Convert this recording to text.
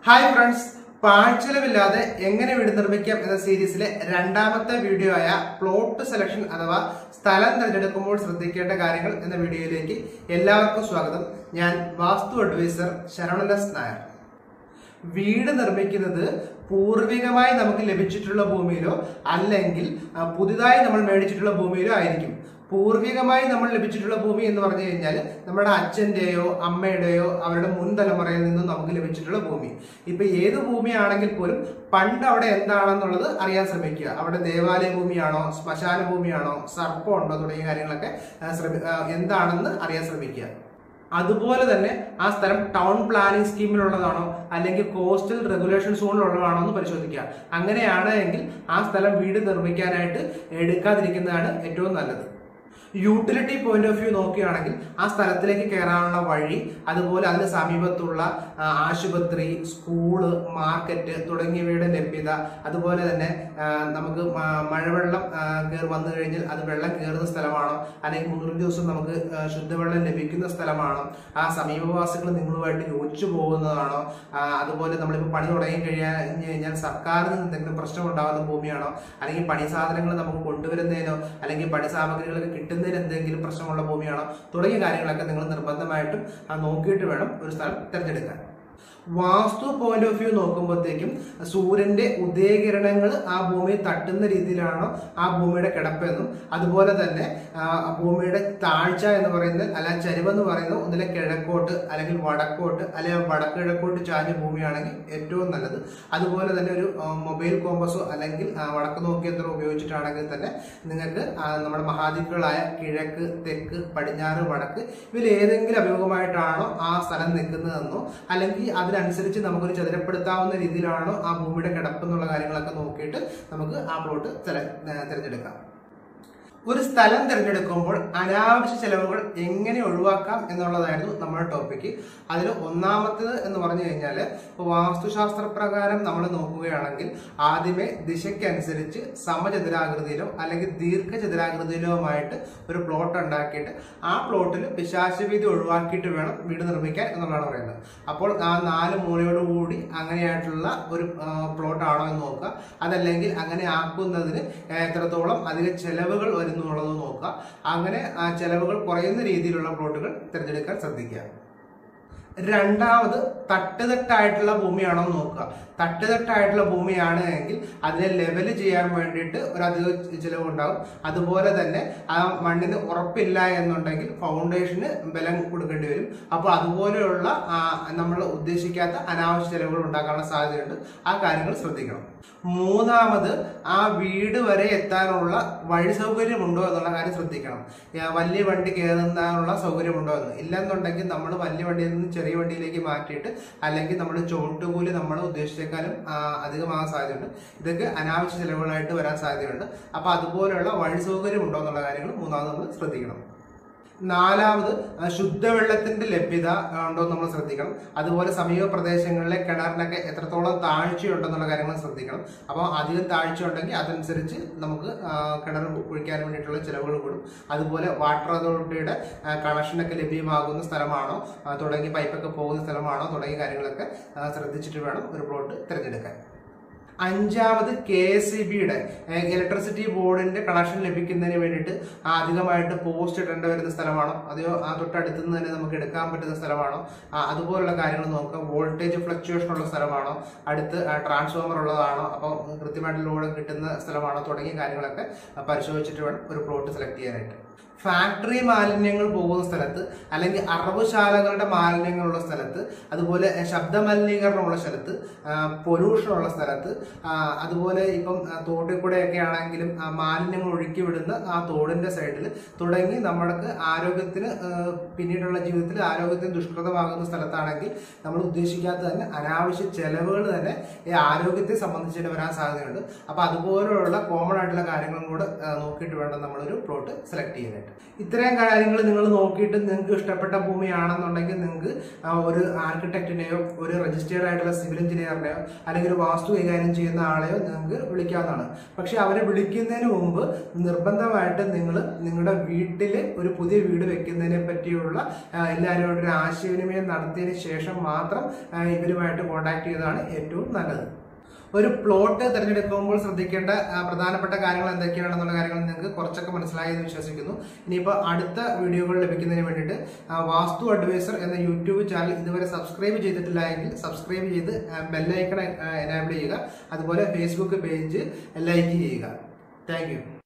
hi friends പാഴ്ചെലവില്ലാതെ എങ്ങനെ വീട് നിർമ്മിക്കാം എന്ന സീരീസിലെ രണ്ടാമത്തെ വീഡിയോ ആയ പ്ലോട്ട് സെലക്ഷൻ അഥവാ സ്ഥലം തിരഞ്ഞെടുക്കുമ്പോൾ ശ്രദ്ധിക്കേണ്ട കാര്യങ്ങൾ എന്ന വീഡിയോയിലേക്ക് എല്ലാവർക്കും സ്വാഗതം ഞാൻ വാസ്തു അഡ്വൈസർ ശരവണൻ എസ് നായർ വീട് നിർമ്മിക്കുന്നത് പൂർവികമായി നമുക്ക് ലഭിച്ചിട്ടുള്ള ഭൂമിയിലോ അല്ലെങ്കിൽ ആ, പുതുതായി നമ്മൾ മേടിച്ചിട്ടുള്ള ഭൂമിയിലോ ആയിരിക്കും പൂർവികമായി നമ്മൾ ലഭിച്ചിട്ടുള്ള ഭൂമി എന്ന് പറഞ്ഞു കഴിഞ്ഞാൽ നമ്മുടെ അച്ഛന്റെയോ അമ്മയുടെയോ അവരുടെ മുൻ തലമുറയിൽ നിന്നും നമുക്ക് ലഭിച്ചിട്ടുള്ള ഭൂമി ഇപ്പൊ ഏത് ഭൂമിയാണെങ്കിൽ പോലും പണ്ട് അവിടെ എന്താണെന്നുള്ളത് അറിയാൻ ശ്രമിക്കുക അവിടെ ദേവാലയ ഭൂമിയാണോ ശ്മശാന ഭൂമിയാണോ സർപ്പമുണ്ടോ തുടങ്ങിയ കാര്യങ്ങളൊക്കെ ആ, ശ്രമി- ആ, എന്താണെന്ന് അറിയാൻ ശ്രമിക്കുക അതുപോലെ തന്നെ ആ സ്ഥലം ടൗൺ പ്ലാനിംഗ് സ്കീമിലുള്ളതാണോ അല്ലെങ്കിൽ കോസ്റ്റൽ റെഗുലേഷൻ സോണിലുള്ളതാണോ എന്ന് പരിശോധിക്കുക അങ്ങനെയാണ് എങ്കിൽ ആ സ്ഥലം വീട് നിർമ്മിക്കാനായിട്ട് എടുക്കാതിരിക്കുന്നതാണ് ഏറ്റവും നല്ലത് യൂട്ടിലിറ്റി പോയിന്റ് ഓഫ് വ്യൂ നോക്കുകയാണെങ്കിൽ ആ സ്ഥലത്തിലേക്ക് കയറാനുള്ള വഴി അതുപോലെ അതിന് സമീപത്തുള്ള ആ, ആശുപത്രി സ്കൂള് മാർക്കറ്റ് തുടങ്ങിയവയുടെ ലഭ്യത അതുപോലെ തന്നെ ആ, നമുക്ക് മ- മഴവെള്ളം ആ, കയറി വന്നു കഴിഞ്ഞാൽ അത് വെള്ളം കയറുന്ന സ്ഥലമാണോ അല്ലെങ്കിൽ മുന്നൂറ് ദിവസം നമുക്ക് ആ, ശുദ്ധവെള്ളം ലഭിക്കുന്ന സ്ഥലമാണോ ആ സമീപവാസികൾ നിങ്ങളുമായിട്ട് യോജിച്ചു പോകുന്നതാണോ ആ, അതുപോലെ നമ്മളിപ്പോൾ പണി തുടങ്ങി കഴിഞ്ഞു കഴിഞ്ഞാൽ സർക്കാരിൽ നിന്ന് എന്തെങ്കിലും പ്രശ്നം ഉണ്ടാകുന്ന ഭൂമിയാണോ അല്ലെങ്കിൽ പണി സാധനങ്ങൾ നമുക്ക് കൊണ്ടുവരുന്നതിനോ അല്ലെങ്കിൽ പണി സാമഗ്രികളൊക്കെ കിട്ടുന്നതിന് എന്തെങ്കിലും പ്രശ്നമുള്ള ഭൂമിയാണോ തുടങ്ങിയ കാര്യങ്ങളൊക്കെ നിങ്ങൾ നിർബന്ധമായിട്ടും ആ, നോക്കിയിട്ട് വേണം ഒരു സ്ഥലം തിരഞ്ഞെടുക്കാൻ വാസ്തു പോയിന്റ് ഓഫ് വ്യൂ നോക്കുമ്പോഴത്തേക്കും സൂര്യന്റെ ഉദയകിരണങ്ങൾ ആ ഭൂമിയിൽ തട്ടുന്ന രീതിയിലാണോ ആ ഭൂമിയുടെ കിടപ്പെന്നും അതുപോലെ തന്നെ ആ, ആ ഭൂമിയുടെ താഴ്ച എന്ന് പറയുന്നത് അല്ല ചരിവെന്ന് പറയുന്നത് ഒന്നിലെ കിഴക്കോട്ട് അല്ലെങ്കിൽ വടക്കോട്ട് അല്ലെങ്കിൽ വടക്ക് കിഴക്കോട്ട് ചാഞ്ഞ ഭൂമിയാണെങ്കിൽ ഏറ്റവും നല്ലത് അതുപോലെ തന്നെ ഒരു ആ, മൊബൈൽ കോമ്പസോ അല്ലെങ്കിൽ ആ, വടക്ക് നോക്കിയന്ത്രം ഉപയോഗിച്ചിട്ടാണെങ്കിൽ തന്നെ നിങ്ങൾക്ക് ആ, നമ്മുടെ മഹാദ്വീപുകളായ കിഴക്ക് തെക്ക് പടിഞ്ഞാറ് വടക്ക് ഇതിൽ ഏതെങ്കിലും അഭിമുഖമായിട്ടാണോ ആ സ്ഥലം നിൽക്കുന്നതെന്നോ അല്ലെങ്കിൽ അതിനനുസരിച്ച് നമുക്കൊരു ചതുരപ്പെടുത്താവുന്ന രീതിയിലാണോ ആ ഭൂമിയുടെ കിടപ്പ് എന്നുള്ള കാര്യങ്ങളൊക്കെ നോക്കിയിട്ട് നമുക്ക് ആ പ്ലോട്ട് തിരഞ്ഞെടുക്കാം ഒരു സ്ഥലം തിരഞ്ഞെടുക്കുമ്പോൾ അനാവശ്യ ചെലവുകൾ എങ്ങനെ ഒഴിവാക്കാം എന്നുള്ളതായിരുന്നു നമ്മുടെ ടോപ്പിക്ക് അതിൽ ഒന്നാമത്തേത് എന്ന് പറഞ്ഞു കഴിഞ്ഞാൽ ഇപ്പോൾ വാസ്തുശാസ്ത്ര പ്രകാരം നമ്മൾ നോക്കുകയാണെങ്കിൽ ആദ്യമേ ദിശയ്ക്കനുസരിച്ച് സമചതുരാകൃതിയിലോ അല്ലെങ്കിൽ ദീർഘചതുരാകൃതിയിലോ ആയിട്ട് ഒരു പ്ലോട്ട് ഉണ്ടാക്കിയിട്ട് ആ പ്ലോട്ടിൽ പിശാശവീതി ഒഴിവാക്കിയിട്ട് വേണം വീട് നിർമ്മിക്കാൻ എന്നുള്ളതാണ് പറയുന്നത് അപ്പോൾ ആ നാല് മൂലയോട് കൂടി അങ്ങനെയായിട്ടുള്ള ഒരു പ്ലോട്ടാണോ എന്ന് നോക്കുക അതല്ലെങ്കിൽ അങ്ങനെ ആക്കുന്നതിന് എത്രത്തോളം അധിക ചെലവുകൾ വരുന്നു എന്നുള്ളത് നോക്കുക അങ്ങനെ ആ ചെലവുകൾ കുറയുന്ന രീതിയിലുള്ള പ്ലോട്ടുകൾ തിരഞ്ഞെടുക്കാൻ ശ്രദ്ധിക്കുക രണ്ടാമത് തട്ടുതട്ടായിട്ടുള്ള ഭൂമിയാണോ എന്ന് നോക്കുക തട്ടുതട്ടായിട്ടുള്ള ഭൂമിയാണ് എങ്കിൽ അതിനെ ലെവൽ ചെയ്യാൻ വേണ്ടിയിട്ട് ഒരു അധിക ചിലവ് ഉണ്ടാകും അതുപോലെ തന്നെ ആ മണ്ണിന് ഉറപ്പില്ല എന്നുണ്ടെങ്കിൽ ഫൗണ്ടേഷന് ബലം കൊടുക്കേണ്ടി വരും അപ്പോൾ അതുപോലെയുള്ള നമ്മൾ ഉദ്ദേശിക്കാത്ത അനാവശ്യ ചെലവുകൾ ഉണ്ടാക്കാനുള്ള സാധ്യതയുണ്ട് ആ കാര്യങ്ങൾ ശ്രദ്ധിക്കണം മൂന്നാമത് ആ വീട് വരെ എത്താനുള്ള വഴി സൗകര്യമുണ്ടോ എന്നുള്ള കാര്യം ശ്രദ്ധിക്കണം ആ, വലിയ വണ്ടി കയറുന്നതിനുള്ള സൗകര്യമുണ്ടോ എന്ന് ഇല്ലെന്നുണ്ടെങ്കിൽ നമ്മൾ വലിയ വണ്ടിയിൽ നിന്ന് ചെറിയ വണ്ടിയിലേക്ക് മാറ്റിയിട്ട് അല്ലെങ്കിൽ നമ്മൾ ചുവട്ടുകൂലി നമ്മൾ ഉദ്ദേശിച്ചേക്കാളും ആ, അധികമാകാൻ സാധ്യതയുണ്ട് ഇതൊക്കെ അനാവശ്യ ചെലവുകളായിട്ട് വരാൻ സാധ്യതയുണ്ട് അപ്പൊ അതുപോലെയുള്ള വഴി സൗകര്യം ഉണ്ടോ എന്നുള്ള കാര്യങ്ങൾ മൂന്നാമത് നമ്മൾ ശ്രദ്ധിക്കണം നാലാമത് ആ, ശുദ്ധവെള്ളത്തിന്റെ ലഭ്യത ആ, ഉണ്ടോ എന്ന് നമ്മൾ ശ്രദ്ധിക്കണം അതുപോലെ സമീപ പ്രദേശങ്ങളിലെ കിണറിനൊക്കെ എത്രത്തോളം താഴ്ചയുണ്ടെന്നുള്ള കാര്യങ്ങൾ ശ്രദ്ധിക്കണം അപ്പോൾ അധികം താഴ്ച ഉണ്ടെങ്കിൽ അതനുസരിച്ച് നമുക്ക് ആ, കിണർ കുഴിക്കാൻ വേണ്ടിയിട്ടുള്ള ചിലവുകൾ കൂടും അതുപോലെ വാട്ടർ അതോറിറ്റിയുടെ ആ, കണക്ഷനൊക്കെ ലഭ്യമാകുന്ന സ്ഥലമാണോ ആ, തുടങ്ങി പൈപ്പൊക്കെ പോകുന്ന സ്ഥലമാണോ തുടങ്ങിയ കാര്യങ്ങളൊക്കെ ആ, ശ്രദ്ധിച്ചിട്ട് വേണം ഒരു പ്ലോട്ട് തിരഞ്ഞെടുക്കാൻ അഞ്ചാമത് കെ എസ് സി ബിയുടെ ഇലക്ട്രിസിറ്റി ബോർഡിന്റെ കണക്ഷൻ ലഭിക്കുന്നതിന് വേണ്ടിയിട്ട് അധികമായിട്ട് പോസ്റ്റ് ഇടേണ്ടി വരുന്ന സ്ഥലമാണോ അതെയോ ആ തൊട്ടടുത്ത് നിന്ന് തന്നെ നമുക്ക് എടുക്കാൻ പറ്റുന്ന സ്ഥലമാണോ ആ, അതുപോലുള്ള കാര്യങ്ങൾ നോക്കുക വോൾട്ടേജ് ഫ്ലക്ച്വേഷൻ ഉള്ള സ്ഥലമാണോ അടുത്ത് ട്രാൻസ്ഫോമർ ഉള്ളതാണോ അപ്പോൾ കൃത്യമായിട്ട് ലോഡ് കിട്ടുന്ന സ്ഥലമാണോ തുടങ്ങിയ കാര്യങ്ങളൊക്കെ ആ, പരിശോധിച്ചിട്ട് വേണം ഒരു പ്ലോട്ട് സെലക്ട് ചെയ്യാനായിട്ട് ഫാക്ടറി മാലിന്യങ്ങൾ പോകുന്ന സ്ഥലത്ത് അല്ലെങ്കിൽ അറവുശാലകളുടെ മാലിന്യങ്ങളുള്ള സ്ഥലത്ത് അതുപോലെ ശബ്ദ മലിനീകരണമുള്ള സ്ഥലത്ത് പൊല്യൂഷൻ ഉള്ള സ്ഥലത്ത് ആ, അതുപോലെ ഇപ്പം ആ, തോട്ടിൽ കൂടെയൊക്കെ ആണെങ്കിലും ആ, മാലിന്യങ്ങൾ ഒഴുക്കി വിടുന്ന ആ തോടിന്റെ സൈഡിൽ തുടങ്ങി നമ്മൾക്ക് ആരോഗ്യത്തിന് ആ, പിന്നീടുള്ള ജീവിതത്തിൽ ആരോഗ്യത്തിന് ദുഷ്കൃതമാകുന്ന സ്ഥലത്താണെങ്കിൽ നമ്മൾ ഉദ്ദേശിക്കാത്ത തന്നെ അനാവശ്യ ചെലവുകൾ തന്നെ ഈ ആരോഗ്യത്തെ സംബന്ധിച്ചിട്ട് വരാൻ സാധ്യതയുണ്ട് അപ്പൊ അതുപോലെയുള്ള കോമൺ ആയിട്ടുള്ള കാര്യങ്ങളും കൂടെ ആ, നോക്കിയിട്ട് വേണം നമ്മളൊരു പ്ലോട്ട് സെലക്ട് ചെയ്യാൻ ചെയ്യാനായിട്ട് ഇത്രയും കാര്യങ്ങൾ നിങ്ങൾ നോക്കിയിട്ട് നിങ്ങൾക്ക് ഇഷ്ടപ്പെട്ട ഭൂമിയാണെന്നുണ്ടെങ്കിൽ നിങ്ങൾക്ക് ആ, ഒരു ആർക്കിടെക്റ്റിനെയോ ഒരു രജിസ്റ്റേർഡ് ആയിട്ടുള്ള സിവിൽ എഞ്ചിനീയറിനെയോ അല്ലെങ്കിൽ ഒരു വാസ്തു കൈകാര്യം ചെയ്യുന്ന ആളെയോ നിങ്ങൾക്ക് വിളിക്കാവുന്നതാണ് പക്ഷെ അവരെ വിളിക്കുന്നതിന് മുമ്പ് നിർബന്ധമായിട്ട് നിങ്ങൾ നിങ്ങളുടെ വീട്ടിൽ ഒരു പുതിയ വീട് വെക്കുന്നതിനെ പറ്റിയുള്ള ആ, എല്ലാവരോടും ഒരു ആശയവിനിമയം നടത്തിയതിന് ശേഷം മാത്രം ആ, ഇവരുമായിട്ട് കോൺടാക്ട് ചെയ്തതാണ് ഏറ്റവും നല്ലത് ഒരു പ്ലോട്ട് തിരഞ്ഞെടുക്കുമ്പോൾ ശ്രദ്ധിക്കേണ്ട ആ, പ്രധാനപ്പെട്ട കാര്യങ്ങൾ എന്തൊക്കെയാണെന്നുള്ള കാര്യങ്ങൾ നിങ്ങൾക്ക് കുറച്ചൊക്കെ മനസ്സിലായി എന്ന് വിശ്വസിക്കുന്നു ഇനിയിപ്പോൾ അടുത്ത വീഡിയോകൾ ലഭിക്കുന്നതിന് വേണ്ടിയിട്ട് ആ, വാസ്തു അഡ്വൈസർ എന്ന യൂട്യൂബ് ചാനൽ ഇതുവരെ സബ്സ്ക്രൈബ് ചെയ്തിട്ടില്ല എങ്കിൽ സബ്സ്ക്രൈബ് ചെയ്ത് ബെല്ലൈക്കൺ എനാബിൾ ചെയ്യുക അതുപോലെ ഫേസ്ബുക്ക് പേജ് ലൈക്ക് ചെയ്യുക താങ്ക്